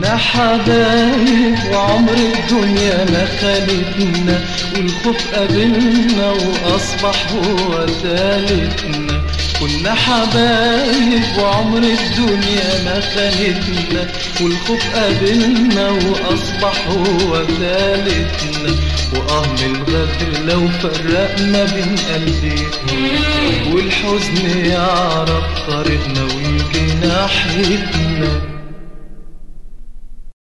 كنا حبايب وعمر الدنيا ما خالتنا والخوف قابلنا وأصبح هو ثالثنا كنا حبايب وعمر الدنيا ما خانتنا والخوف قابلنا وأصبح هو ثالثنا وآه من الغدر لو فرقنا بين قلبين والحزن يعرف طريقنا ويجي ناحيتنا